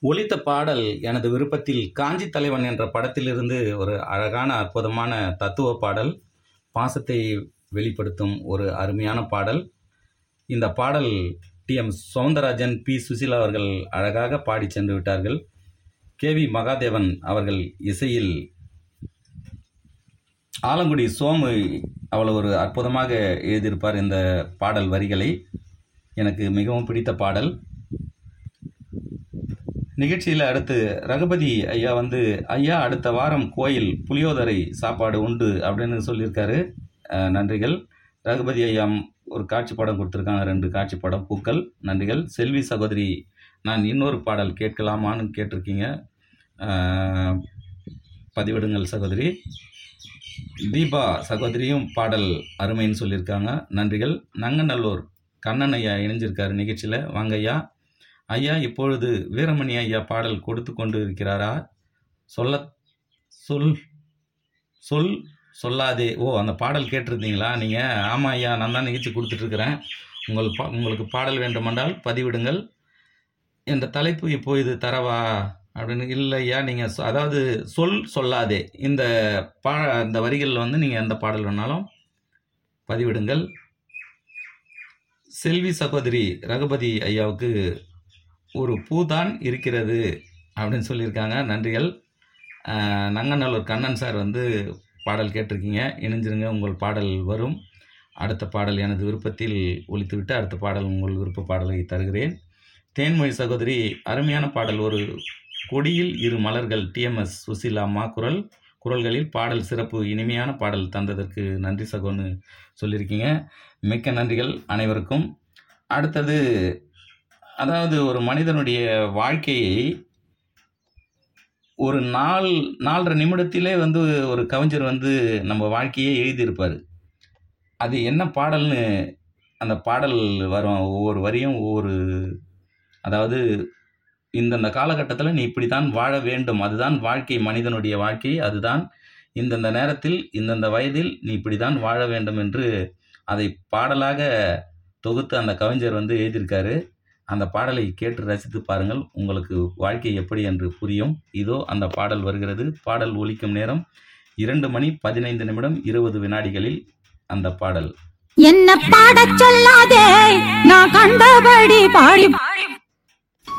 ஒலித்த பாடல் எனது விருப்பத்தில் காஞ்சி தலைவன் என்ற படத்திலிருந்து ஒரு அழகான அற்புதமான தத்துவ பாடல் பாசத்தை வெளிப்படுத்தும் ஒரு அருமையான பாடல் இந்த பாடல் T M Soundararajan P Susheela அவர்கள் அழகாக பாடி சென்று விட்டார்கள் கே வி மகாதேவன் அவர்கள் இசையில் ஆலங்குடி சோமு அவ்வளோ ஒரு அற்புதமாக எழுதியிருப்பார் இந்த பாடல் வரிகளை எனக்கு மிகவும் பிடித்த பாடல் நிகழ்ச்சியில் அடுத்து ரகுபதி ஐயா வந்து ஐயா அடுத்த வாரம் கோயில் புளியோதரை சாப்பாடு உண்டு அப்படின்னு சொல்லியிருக்காரு அஹ், நன்றிகள் ரகுபதி ஐயா ஒரு காட்சி படம் கொடுத்துருக்காங்க ரெண்டு காட்சி படம் பூக்கள் நன்றிகள் செல்வி சகோதரி நான் இன்னொரு பாடல் கேட்கலாமான்னு கேட்டிருக்கீங்க அஹ், பதிவிடுங்கள் சகோதரி தீபா சகோதரியும் பாடல் அருமைன்னு சொல்லியிருக்காங்க நன்றிகள் நங்கநல்லூர் கண்ணன் ஐயா இணைஞ்சிருக்காரு நிகழ்ச்சியில் வாங்க ஐயா ஐயா இப்பொழுது வீரமணி ஐயா பாடல் கொடுத்து கொண்டு இருக்கிறாரா சொல்ல சொல் சொல் சொல்லாதே ஓ அந்த பாடல் கேட்டிருந்தீங்களா நீங்கள் ஆமாம் ஐயா நான் தான் நிகழ்ச்சி கொடுத்துட்ருக்கிறேன் உங்கள் பா உங்களுக்கு பாடல் வேண்டுமென்றால் பதிவிடுங்கள் என்ற தலைப்பு இப்போ இது தரவா அப்படின்னு இல்லை ஐயா நீங்கள் அதாவது சொல் சொல்லாதே இந்த பா இந்த வரிகளில் வந்து நீங்கள் எந்த பாடல் வேணாலும் பதிவிடுங்கள் செல்வி சகோதரி ரகுபதி ஐயாவுக்கு ஒரு பூதான் இருக்கிறது அப்படின்னு சொல்லியிருக்காங்க நன்றிகள் அஹ், நங்கநல்லூர் கண்ணன் சார் வந்து பாடல் கேட்டிருக்கீங்க இணைஞ்சிருங்க உங்கள் பாடல் வரும் அடுத்த பாடல் எனது விருப்பத்தில் ஒலித்துவிட்டு அடுத்த பாடல் உங்கள் விருப்ப பாடலை தருகிறேன் தேன்மொழி சகோதரி அருமையான பாடல் ஒரு கொடியில் இரு மலர்கள் டிஎம்எஸ் சுசீலா அம்மா குரல் குரல்களில் பாடல் சிறப்பு இனிமையான பாடல் தந்ததற்கு நன்றி சகோன்னு சொல்லியிருக்கீங்க மிக்க நன்றிகள் அனைவருக்கும் அடுத்தது அதாவது ஒரு மனிதனுடைய வாழ்க்கையை ஒரு நாள் நாலரை நிமிடத்திலே வந்து ஒரு கவிஞர் வந்து நம்ம வாழ்க்கையே எழுதியிருப்பார் அது என்ன பாடல்னு அந்த பாடல் வரும் ஒவ்வொரு வரியும் ஒவ்வொரு அதாவது இந்தந்த காலகட்டத்தில் நீ இப்படி தான் வாழ வேண்டும் அதுதான் வாழ்க்கை மனிதனுடைய வாழ்க்கை அதுதான் இந்தந்த நேரத்தில் இந்தந்த வயதில் நீ இப்படி தான் வாழ வேண்டும் என்று அதை பாடலாக தொகுத்து அந்த கவிஞர் வந்து எழுதியிருக்காரு அந்த பாடலை கேட்டு ரசித்து பாருங்கள் உங்களுக்கு வாழ்க்கை எப்படி என்று புரியும் இதோ அந்த பாடல் வருகிறது பாடல் ஒலிக்கும் நேரம் இரண்டு மணி பதினைந்து நிமிடம் இருபது வினாடிகளில் அந்த பாடல் என்ன பாடச் சொல்லாதே நான் கண்டபடி பாடி